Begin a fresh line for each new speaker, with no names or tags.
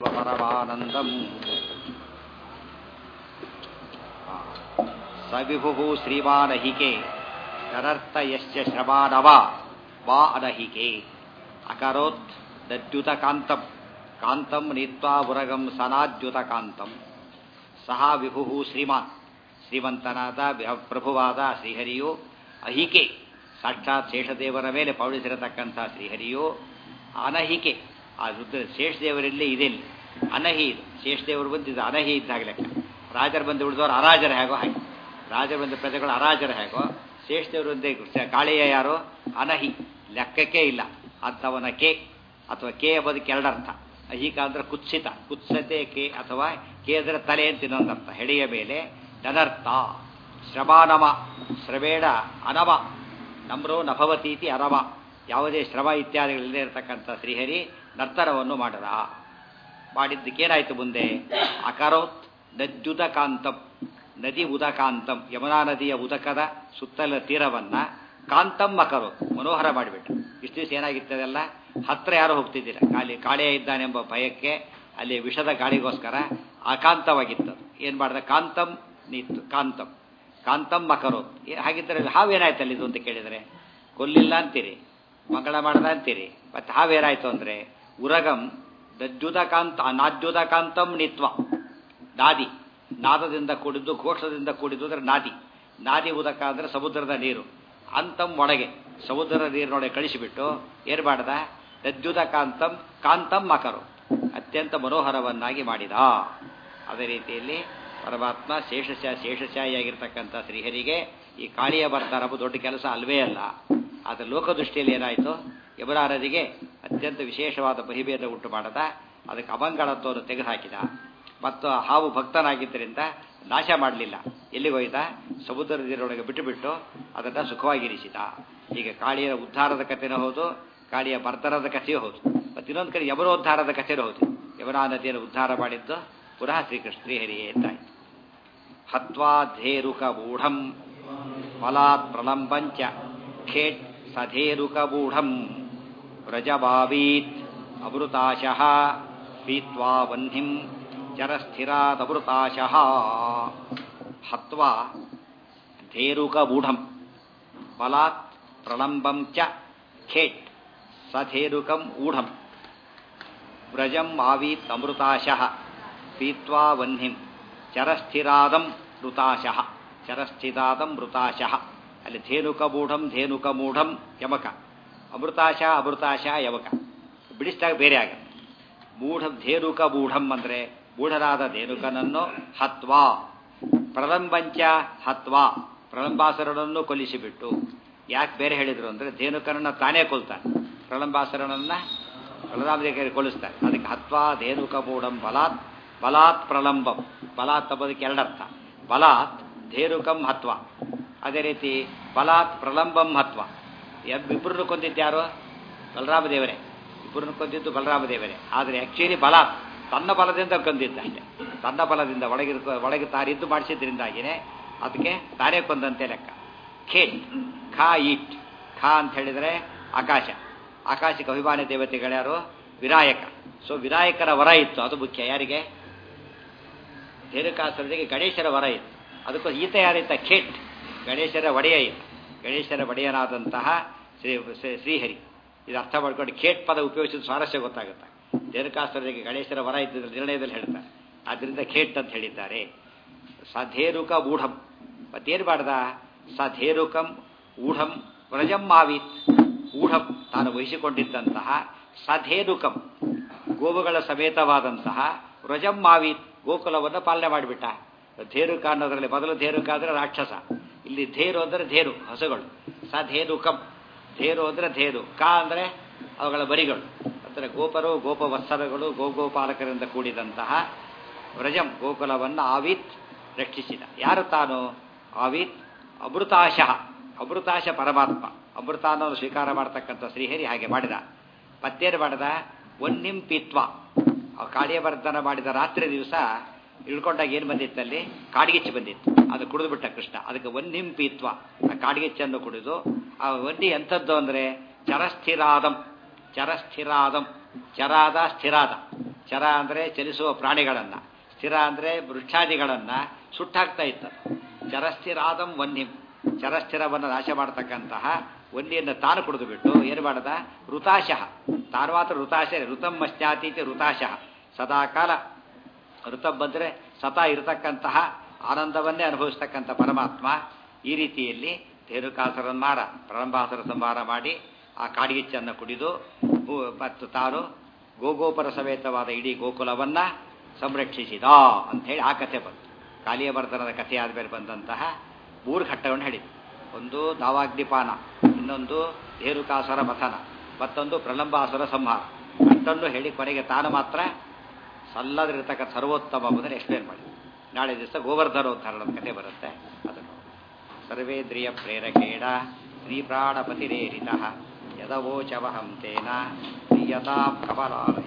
ಪರಮಾನಂದಂ ಸವಿಭು ಶ್ರೀಮಾನಹಿಕೆ ನರರ್ಥ ಯಶ್ಚ ಶ್ರಮಾನವ ವಾ ಅನಹಿಕೆ ಅಕರೋತ್ ದದ್ಯುತ ಕಾಂತಂ ಕಾಂತಂ ನೀತ್ವಾ ಉರಗಂ ಸನಾದ್ಯುತ ಕಾಂತಂ ಸಹ ವಿಭು ಶ್ರೀಮಾನ್ ಶ್ರೀಮಂತನಾದ ಪ್ರಭುವಾದ ಶ್ರೀಹರಿಯು ಅಹಿಕೆ ಸಾಕ್ಷಾತ್ ಶೇಷದೇವರ ಮೇಲೆ ಪೌಳಿಸಿರತಕ್ಕಂಥ ಶ್ರೀಹರಿಯು ಅನಹಿಕೆ ಆ ರುದ್ರ ಶೇಷದೇವರಲ್ಲಿ ಇದೆ ಇಲ್ಲಿ ಅನಹಿ ಇದು ಶೇಷದೇವರು ಬಂದಿದ್ದು ಅನಹಿ ಇದ್ದಾಗ ಲೆಕ್ಕ ರಾಜರು ಬಂದು ಉಳಿದವರು ಅರಾಜರ ಹೇಗೋ ಹಾಗೆ ರಾಜರು ಬಂದ ಪ್ರಜೆಗಳು ಅರಾಜರ ಹೇಗೋ ಶೇಷದೇವರು ಒಂದೇ ಕಾಳೆಯ ಯಾರು ಅನಹಿ ಲೆಕ್ಕಕ್ಕೆ ಇಲ್ಲ ಅಂಥವನ ಕೆ ಅಥವಾ ಕೆ ಎಂಬುದಕ್ಕೆ ಎರಡರ್ಥ ಅಹಿಕ ಅಂದ್ರೆ ಕುತ್ಸಿತ ಕುತ್ಸತೆ ಕೆ ಅಥವಾ ಕೆ ಅಂದರೆ ತಲೆ ಅಂತ ಇನ್ನೊಂದರ್ಥ ಹೆಡೆಯ ಮೇಲೆ ನನರ್ಥ ಶ್ರಮಾನಮ ಶ್ರವೇಣ ಅನವ ನಮ್ರೋ ನಭವತೀತಿ ಅನವ ಯಾವುದೇ ಶ್ರಮ ಇತ್ಯಾದಿಗಳಿಲ್ಲದೆ ಇರತಕ್ಕಂಥ ಶ್ರೀಹರಿ ನರ್ತನವನ್ನು ಮಾಡದ ಮಾಡಿದ್ದಕ್ಕೇನಾಯಿತು ಮುಂದೆ ಅಕರೋತ್ ನದ್ಯುತ ಕಾಂತಂ ನದಿ ಉದಕಾಂತಂ ಯಮುನಾ ನದಿಯ ಉದಕದ ಸುತ್ತಲ ತೀರವನ್ನ ಕಾಂತಂ ಅಕರೋತ್ ಮನೋಹರ ಮಾಡಿಬಿಟ್ಟ ಇಷ್ಟು ದಿವಸ ಏನಾಗಿತ್ತದೆಲ್ಲ ಹತ್ರ ಯಾರು ಹೋಗ್ತಿದ್ದಿಲ್ಲ ಖಾಲಿ ಕಾಳೆಯ ಇದ್ದಾನೆಂಬ ಭಯಕ್ಕೆ ಅಲ್ಲಿ ವಿಷದ ಗಾಳಿಗೋಸ್ಕರ ಅಕಾಂತವಾಗಿತ್ತು ಏನು ಮಾಡಿದ ಕಾಂತಂ ನಿಂತು ಕಾಂತಂ ಕಾಂತಂ ಮಕರೋತ್ ಹಾಗಿದ್ದರೆ ಹಾವೇನಾಯ್ತು ಅಲ್ಲಿದು ಅಂತ ಕೇಳಿದರೆ ಕೊಲ್ಲಿಲ್ಲ ಅಂತೀರಿ ಮಂಗಳ ಮಾಡದ ಅಂತೀರಿ ಮತ್ತೆ ಹಾವೇನಾಯ್ತು ಅಂದರೆ ಉರಗಂ ದದ್ಯುತ ಕಾಂತ ನಾದ್ಯುತ ಕಾಂತಂ ನಿತ್ವ ನಾದಿ ನಾದದಿಂದ ಕೂಡಿದ್ದು ಘೋಷದಿಂದ ಕೂಡಿದ್ದು ಅಂದರೆ ನಾದಿ ನಾದಿ ಉದಕ ಅಂದರೆ ಸಮುದ್ರದ ನೀರು ಅಂತಂ ಒಳಗೆ ಸಮುದ್ರದ ನೀರಿನೊಳಗೆ ಕಳಿಸಿಬಿಟ್ಟು ಏನು ಮಾಡ್ದ ದದ್ಯುತ ಕಾಂತಂ ಕಾಂತಂ ಮಕರು ಅತ್ಯಂತ ಮನೋಹರವನ್ನಾಗಿ ಮಾಡಿದ ಅದೇ ರೀತಿಯಲ್ಲಿ ಪರಮಾತ್ಮ ಶೇಷಶ ಶೇಷಶಾಹಿಯಾಗಿರ್ತಕ್ಕಂಥ ಶ್ರೀಹರಿಗೆ ಈ ಕಾಳಿಯ ಬರ್ತಾರಬ್ಬ ದೊಡ್ಡ ಕೆಲಸ ಅಲ್ವೇ ಅಲ್ಲ ಆದರೆ ಲೋಕದೃಷ್ಟಿಯಲ್ಲಿ ಏನಾಯಿತು ಯಮುನಾ ನದಿಗೆ ಅತ್ಯಂತ ವಿಶೇಷವಾದ ಬಹಿಭೇದ ಉಂಟು ಮಾಡದ ಅದಕ್ಕೆ ಅಮಂಗಳತ್ವವನ್ನು ತೆಗೆದುಹಾಕಿದ ಮತ್ತು ಹಾವು ಭಕ್ತನಾಗಿದ್ದರಿಂದ ನಾಶ ಮಾಡಲಿಲ್ಲ ಎಲ್ಲಿಗೋಯ್ದ ಸಮುದ್ರ ನೀರೊಳಗೆ ಬಿಟ್ಟು ಬಿಟ್ಟು ಅದನ್ನು ಸುಖವಾಗಿರಿಸಿದ ಈಗ ಕಾಳಿಯ ಉದ್ಧಾರದ ಕಥೆನೂ ಹೌದು ಕಾಳಿಯ ಬರ್ತರದ ಕಥೆಯೂ ಹೌದು ಮತ್ತು ಇನ್ನೊಂದು ಕಡೆ ಯಮನೋದ್ಧಾರದ ಕಥೆನೂ ಹೌದು ಯಮುನಾ ನದಿಯನ್ನು ಉದ್ಧಾರ ಮಾಡಿದ್ದು ಪುನಃ ಶ್ರೀಕೃಷ್ಣ ಶ್ರೀಹರಿಯೇ ಎಂದಾಯಿತು ಹತ್ವಾ ಧೇರುಕ ಮೂಢಂ ಫಲಾತ್ ಪ್ರಲಂಬಂಚ ಖೇಟ್ ಸಧೇರುಕ ಮೂಢಂ ವ್ರಜಭಾವೀತ್ ಅಮೃತಾಶಃ ಪೀತ್ವಾ ವಹ್ನಿಂ ಚರಸ್ಥಿರಾದಮೃತಾಶಃ ಹತ್ವಾ ಧೇರುಕ ಮೂಢಂ ಫಲಾತ್ ಪ್ರಲಂಬಂ ಚ ಖೇಟ್ ಸಧೇರುಕಂ ಊಢಂ ವ್ರಜಂ ಆವೀತ್ ಅಮೃತಾಶಃ ಪೀತ್ವಾ ವಹ್ನಿಂ ಚರಸ್ಥಿರಾದಂ ಮೃತಾಶಃ ಚರಸ್ಥಿತಾದಂ ಮೃತಾಶಃ ಅಲ್ಲಿ ಧೇನುಕ ಮೂಢಂ ಧೇನುಕ ಮೂಢಂ ಯಮಕ ಅಮೃತಾಶ ಅಮೃತಾಶ ಯವಕ ಬಿಡಿಸಿದಾಗ ಬೇರೆ ಆಗುತ್ತೆ ಮೂಢ ಧೇನುಕ ಮೂಢಂ ಅಂದರೆ ಮೂಢರಾದ ಧೇನುಕನನ್ನು ಹತ್ವಾ ಪ್ರಲಂಬಂಚ ಹತ್ವಾ ಪ್ರಲಂಬಾಸುರನನ್ನು ಕೊಲ್ಲಿಸಿಬಿಟ್ಟು ಯಾಕೆ ಬೇರೆ ಹೇಳಿದ್ರು ಅಂದರೆ ಧೇನುಕನನ್ನ ತಾನೇ ಕೊಲ್ತಾನೆ ಪ್ರಲಂಬಾಸುರನನ್ನ ಪ್ರಲಂಬಾದೇವಿ ಕೊಲಿಸ್ತಾರೆ ಅದಕ್ಕೆ ಹತ್ವಾ ಧೇನುಕ ಮೂಢಂ ಬಲಾತ್ ಬಲಾತ್ ಪ್ರಲಂಬಂ ಬಲಾತ್ ಅನ್ನೋದಕ್ಕೆ ಎರಡರ್ಥ ಬಲಾತ್ ಧೇನುಕಂ ಹತ್ವ ಅದೇ ರೀತಿ ಬಲಾತ್ ಪ್ರಲಂಬಂ ಹತ್ವ ಇಬ್ಬರನ್ನು ಕೊಂದಿದ್ದ್ಯಾರು ಬಲರಾಮ ದೇವರೇ ಇಬ್ಬರನ್ನು ಕೊಂದಿದ್ದು ಬಲರಾಮ ದೇವರೇ ಆದರೆ ಆ್ಯಕ್ಚುಲಿ ಬಲಾತ್ ತನ್ನ ಬಲದಿಂದ ಕೊಂದಿದ್ದ ಅಷ್ಟೇ ತನ್ನ ಬಲದಿಂದ ಒಳಗೆ ಒಳಗೆ ತಾರಿದ್ದು ಮಾಡಿಸಿದ್ರಿಂದಾಗಿನೇ ಅದಕ್ಕೆ ತಾನೇ ಕೊಂದಂತೆ ಲೆಕ್ಕ ಖೇಟ್ ಖಾ ಈಟ್ ಖಾ ಅಂತ ಹೇಳಿದರೆ ಆಕಾಶ ಆಕಾಶಕ್ಕೆ ಅಭಿಮಾನಿ ದೇವತೆಗಳ್ಯಾರು ವಿನಾಯಕ ಸೊ ವಿನಾಯಕರ ವರ ಇತ್ತು ಅದು ಮುಖ್ಯ ಯಾರಿಗೆ ಧೇನುಕಾಸುರನಿಗೆ ಗಣೇಶರ ವರ ಇತ್ತು ಅದಕ್ಕೂ ಈತ ಯಾರಿತ್ತ ಖೇಟ್ ಗಣೇಶರ ಒಡೆಯ ಇತ್ತು ಗಣೇಶರ ಒಡೆಯನಾದಂತಹ ಶ್ರೀ ಶ್ರೀಹರಿ ಇದು ಅರ್ಥ ಮಾಡ್ಕೊಂಡು ಖೇಟ್ ಪದ ಉಪಯೋಗಿಸಿದ ಸ್ವಾರಸ್ಯ ಗೊತ್ತಾಗುತ್ತೆ ಧೇನುಕಾಸುರನಿಗೆ ಗಣೇಶರ ವರ ಇದ್ದಿದ್ರೆ ನಿರ್ಣಯದಲ್ಲಿ ಹೇಳ್ತಾರೆ ಆದ್ದರಿಂದ ಖೇಟ್ ಅಂತ ಹೇಳಿದ್ದಾರೆ ಸಧೇರುಕ ಊಢಂ ಮತ್ತೇನು ಮಾಡ್ದ ಸಧೇರುಕಂ ಊಢಂ ವ್ರಜಂ ಮಾವೀತ್ ಊಢಂ ತಾನು ವಹಿಸಿಕೊಂಡಿದ್ದಂತಹ ಸಧೇನುಕಂ ಗೋವುಗಳ ಸಮೇತವಾದಂತಹ ವ್ರಜಂ ಮಾವೀತ್ ಗೋಕುಲವನ್ನು ಪಾಲನೆ ಮಾಡಿಬಿಟ್ಟ ಧೇರುಕ ಅನ್ನೋದರಲ್ಲಿ ಮೊದಲು ಧೇರುಕ ಅಂದರೆ ರಾಕ್ಷಸ ಇಲ್ಲಿ ಧೇರು ಅಂದರೆ ಧೇರು ಹಸುಗಳು ಸ ಧೇನುಕಂ ಧೇರು ಅಂದರೆ ಧೇರು ಕ ಅಂದರೆ ಅವುಗಳ ಬರಿಗಳು ಅಂದರೆ ಗೋಪರು ಗೋಪವತ್ಸರಗಳು ಗೋಗೋಪಾಲಕರಿಂದ ಕೂಡಿದಂತಹ ವ್ರಜಂ ಗೋಕುಲವನ್ನು ಆವೀತ್ ರಕ್ಷಿಸಿದ ಯಾರು ತಾನು ಆವೀತ್ ಅಮೃತಾಶಃ ಅಮೃತಾಶ ಪರಮಾತ್ಮ ಅಮೃತ ಅನ್ನೋದು ಸ್ವೀಕಾರ ಮಾಡತಕ್ಕಂಥ ಶ್ರೀಹರಿ ಹಾಗೆ ಮಾಡಿದ ಮತ್ತೇನು ಮಾಡಿದ ಒನ್ನಿಂ ಪಿತ್ವ ಕಾಳಿಯ ವರ್ಧನ ಮಾಡಿದ ರಾತ್ರಿ ದಿವಸ ಇಳ್ಕೊಂಡಾಗ ಏನು ಬಂದಿತ್ತಲ್ಲಿ ಕಾಡ್ಗಿಚ್ಚು ಬಂದಿತ್ತು ಅದು ಕುಡಿದು ಬಿಟ್ಟ ಕೃಷ್ಣ ಅದಕ್ಕೆ ಒನ್ನಿಂ ಪೀತ್ವ ಆ ಕಾಡ್ಗಿಚ್ಚನ್ನು ಕುಡಿದು ಆ ಒನ್ನಿ ಎಂಥದ್ದು ಅಂದರೆ ಚರಸ್ಥಿರಾದಂ ಚರಸ್ಥಿರಾದಂ ಚರಾದ ಸ್ಥಿರಾದ ಚರ ಅಂದರೆ ಚಲಿಸುವ ಪ್ರಾಣಿಗಳನ್ನು ಸ್ಥಿರ ಅಂದರೆ ವೃಕ್ಷಾದಿಗಳನ್ನು ಸುಟ್ಟಾಕ್ತಾ ಇತ್ತು ಚರಸ್ಥಿರಾದಂ ವನ್ಯಂ ಚರಸ್ಥಿರವನ್ನು ನಾಶ ಮಾಡತಕ್ಕಂತಹ ವನ್ನಿಯನ್ನು ತಾನು ಕುಡಿದು ಬಿಟ್ಟು ಏನು ಮಾಡದ ಋತಾಶಃ ತಾನು ಮಾತ್ರ ಋತಾಶ ಋತಂ ಮಶ್ಚಾತೀತಿ ಋತಾಶಃ ಸದಾಕಾಲ ಋತ ಬಂದರೆ ಸತಾ ಇರತಕ್ಕಂತಹ ಆನಂದವನ್ನೇ ಅನುಭವಿಸ್ತಕ್ಕಂಥ ಪರಮಾತ್ಮ ಈ ರೀತಿಯಲ್ಲಿ ಧೇನುಕಾಸುರ ಸಂಹಾರ ಪ್ರಾರಂಭಾಸುರ ಸಂಹಾರ ಮಾಡಿ ಆ ಕಾಡಿಗಿಚ್ಚನ್ನು ಕುಡಿದು ಭೂ- ಮತ್ತು ತಾನು ಗೋಗೋಪರ ಸಮೇತವಾದ ಇಡೀ ಗೋಕುಲವನ್ನ ಸಂರಕ್ಷಿಸಿದ ಅಂಥೇಳಿ ಆ ಕಥೆ ಬಂತು ಕಾಲಿಯವರ್ಧನದ ಕಥೆ ಆದಮೇಲೆ ಬಂದಂತಹ ಮೂರು ಘಟ್ಟವನ್ನು ಹೇಳಿತು ಒಂದು ದಾವಾಗ್ನಿಪಾನ ಇನ್ನೊಂದು ಧೇನುಕಾಸುರ ಮಥನ ಮತ್ತೊಂದು ಪ್ರಲಂಬಾಸುರ ಸಂಹಾರ ಅಷ್ಟನ್ನು ಹೇಳಿ ಕೊನೆಗೆ ತಾನು ಮಾತ್ರ ಸಲ್ಲದಿರತಕ್ಕ ಸರ್ವೋತ್ತಮ ಎಂಬುದನ್ನು ಎಕ್ಸ್ಪ್ಲೇನ್ ಮಾಡಿ ನಾಳೆ ದಿವಸ ಗೋವರ್ಧನೋದ್ಧಾರಣದ ಕಥೆ ಬರುತ್ತೆ ಅದನ್ನು ಸರ್ವೇಂದ್ರಿಯ ಪ್ರೇರಕೇಣ ಶ್ರೀಪ್ರಾಣಪತಿರೇರಿತ ಯದವೋಚವಹಂ ತೇನ ಪ್ರಿಯತಾಂ ಕಮಲಾಲಯ